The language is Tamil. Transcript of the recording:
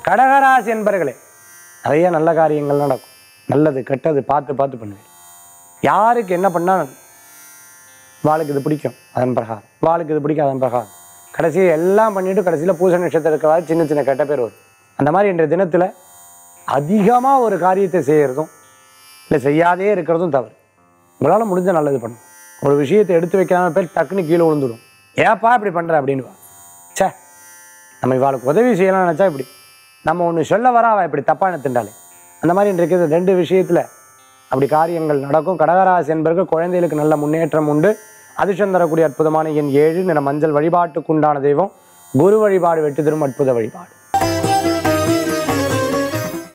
கடகராசி என்பர்களே நிறைய நல்ல காரியங்கள் நடக்கும் நல்லது கெட்டது பார்த்து பார்த்து பண்ணுவேன் யாருக்கு என்ன பண்ணால் வாளுக்கு இது பிடிக்கும் அதன் பிரகாரம் வாளுக்கு இது பிடிக்கும் அதன் பிரகாரம் கடைசியை எல்லாம் பண்ணிட்டு கடைசியில் பூச நட்சத்திரம் இருக்கவாறு சின்ன சின்ன கெட்ட பேர் வரும் அந்த மாதிரி இன்றைய தினத்தில் அதிகமாக ஒரு காரியத்தை செய்கிறதும் இல்லை செய்யாதே இருக்கிறதும் தவறு உங்களால் முடிஞ்ச நல்லது பண்ணும் ஒரு விஷயத்தை எடுத்து வைக்காம பேர் டக்குன்னு கீழே விழுந்துடும் ஏப்பா இப்படி பண்ணுற அப்படின்னு ச்சே நம்ம இவாளுக்கு உதவி செய்யலாம்னு நினச்சா இப்படி நம்ம ஒன்று சொல்ல வர அவள் இப்படி தப்பான திண்டாலே அந்த மாதிரி இன்றைக்கு இந்த ரெண்டு விஷயத்தில் அப்படி காரியங்கள் நடக்கும் கடகராசி என்பவர்கள் குழந்தைகளுக்கு நல்ல முன்னேற்றம் உண்டு அதிர்ஷ்டம் தரக்கூடிய அற்புதமான எண் ஏழு நிற மஞ்சள் வழிபாட்டுக்குண்டான தெய்வம் குரு வழிபாடு வெற்றி தரும் அற்புத வழிபாடு